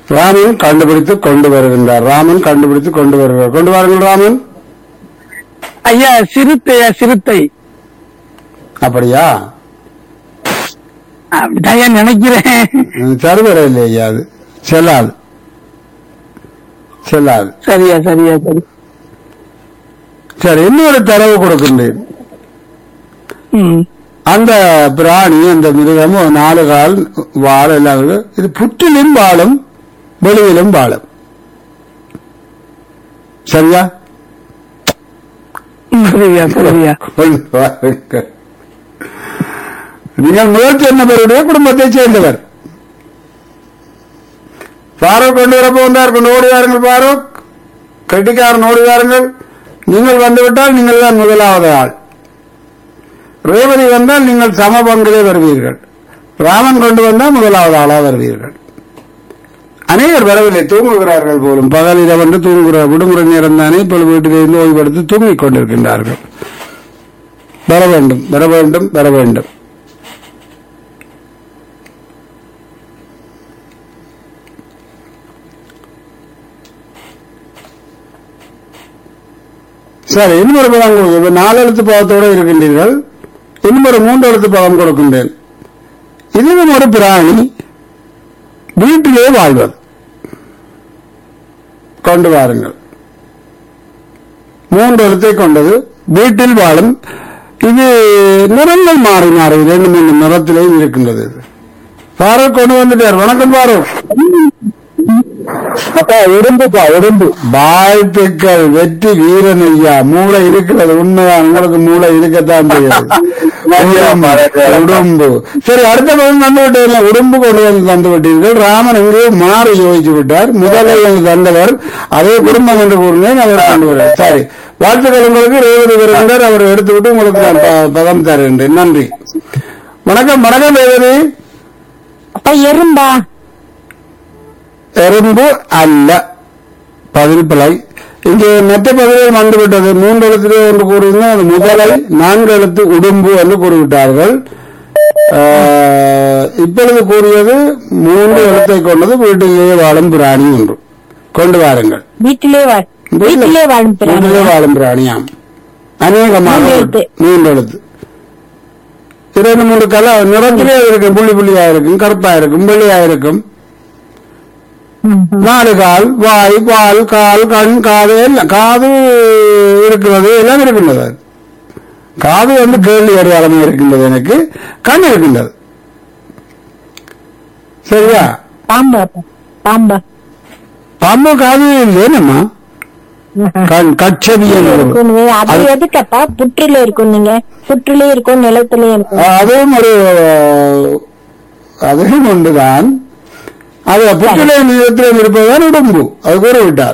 ராமன் கண்டுபிடித்து கொண்டு வருகின்றார் ராமன் கண்டுபிடித்து கொண்டு வருகிறார் கொண்டு வாருங்கள் ராமன் ஐயா சிறுத்தையா சிறுத்தை அப்படியா அப்படிதான் ஐயா நினைக்கிறேன் ம், சருவரை இல்லையா அது செல்லாது செல்லாது சரியா சரியா சரி சரி இன்னொரு தரவு கொடுக்கின்றேன் ம் அந்த பிராணி அந்த மிருகம் ஒரு நாலு கால் வாழ எல்லாம் இருக்கு. இது புற்றிலும் வாழும் வெளியிலும் வாழும் சரியா சரியா சரியா கொண்டு வாருங்கள். நீங்கள் முதல் சொன்னவருடைய குடும்பத்தை சேர்ந்தவர் ஃபாரூக் கொண்டு வரப்போ வந்தார் கொண்டு ஓடி வாருங்கள் ஃபாரூக் கெட்டிக்காரன் ஓடி வாருங்கள் நீங்கள் வந்துவிட்டால் நீங்கள் தான் முதலாவது ஆள் ரேவதி வந்தால் நீங்கள் சம பங்கிலே வருவீர்கள் ராமன் கொண்டு வந்தால் முதலாவது ஆளா வருவீர்கள் அநேகர் வரவில்லை தூங்குகிறார்கள் போலும் பகல் இரவென்று தூங்குகிறார் விடுமுறை நேரம் தானே இப்பொழுது வீட்டிலிருந்து ஓய்வெடுத்து தூங்கிக் கொண்டிருக்கின்றார்கள் வர வேண்டும் வர வேண்டும் வர வேண்டும் சரி இன்னொரு பதம் கொடுக்க நாலு எழுத்து பதத்தோடு இருக்கின்றீர்கள் இன்னும் ஒரு மூன்று எழுத்து பதம் கொடுக்கின்றேன் இதுவும் ஒரு பிராணி வீட்டிலே வாழ்வது கொண்டு வாருங்கள் மூன்று எழுத்தை கொண்டது வீட்டில் வாழும் இது நிறங்கள் மாறி மாறி இரண்டு மூணு நிறத்திலேயும் இருக்கின்றது இது. ஃபாரூக் கொண்டு வந்துட்டார் வணக்கம் ஃபாரூக் உடம்புப்பா உடம்பு வாழ்த்துக்கள் வெற்றி வீரன் ஐயா மூளை இருக்கிறது உண்மைதான் உங்களுக்கு மூளை இருக்கத்தான் செய்யும் உடம்பு சரி அடுத்த பதம் தந்து விட்டீர்கள் உடம்பு கொண்டு வந்து தந்து விட்டீர்கள் ராமன் எங்கேயோ மாறி யோசிச்சு விட்டார் முதலை என்று தந்தவர் அதே குடும்பம் என்று கூறினேன் அவர் கொண்டு வர சரி வாழ்த்துக்கள் உங்களுக்கு ரேவதி வருகின்றார் அவர் எடுத்துவிட்டு உங்களுக்கு நான் ப- பதம் தருகின்றேன் நன்றி வணக்கம் வணக்கம் ரேவதி அப்ப எறும்பா எறும்பு அல்ல பதில் பிழை இங்கே மற்ற பகுதியில் வந்துவிட்டது மூன்று எழுத்திலே ஒன்று கூறியிருந்தால் அது முதலை நான்கு எழுத்து உடும்பு என்று கூறிவிட்டார்கள் ஆஹ், இப்பொழுது கூறியது மூன்று எழுத்தை கொண்டது வீட்டிலேயே வாழும் பிராணி ஒன்று கொண்டு வாருங்கள் வீட்டிலே வாழ் வீட்டிலே வாழும் பிராணி வீட்டிலே வாழும் பிராணியாம் அநேகமான மூன்று எழுத்து. மூன்று எழுத்து இரண்டு மூன்று கல நிறத்திலே இருக்கும் புள்ளி புள்ளியா இருக்கும் கருப்பா இருக்கும் வெள்ளையா இருக்கும் ம், ம். நாலு கால் வாய் பால் கால் கண் காது எல்லாம் காது இருக்கிறது எல்லாம் இருக்கின்றது காது வந்து கேள்வி அடையாளமா இருக்கின்றது எனக்கு கண் இருக்கின்றது சரியா பாம்பு அப்ப. பாம்பு பாம்பு காது இல்லையேனம்மா கண் கச்சவி இருக்கும் நீங்க அது எதுக்கப்பா புற்றில இருக்கும் நீங்க புற்றிலே இருக்கும் நிலத்திலே இருக்கும் அதுவும் ஒரு அதுவும் ஒன்றுதான் அது புற்றிலே நிலத்திலே இருப்பதுதான் உடம்பு அது கூறிவிட்டார்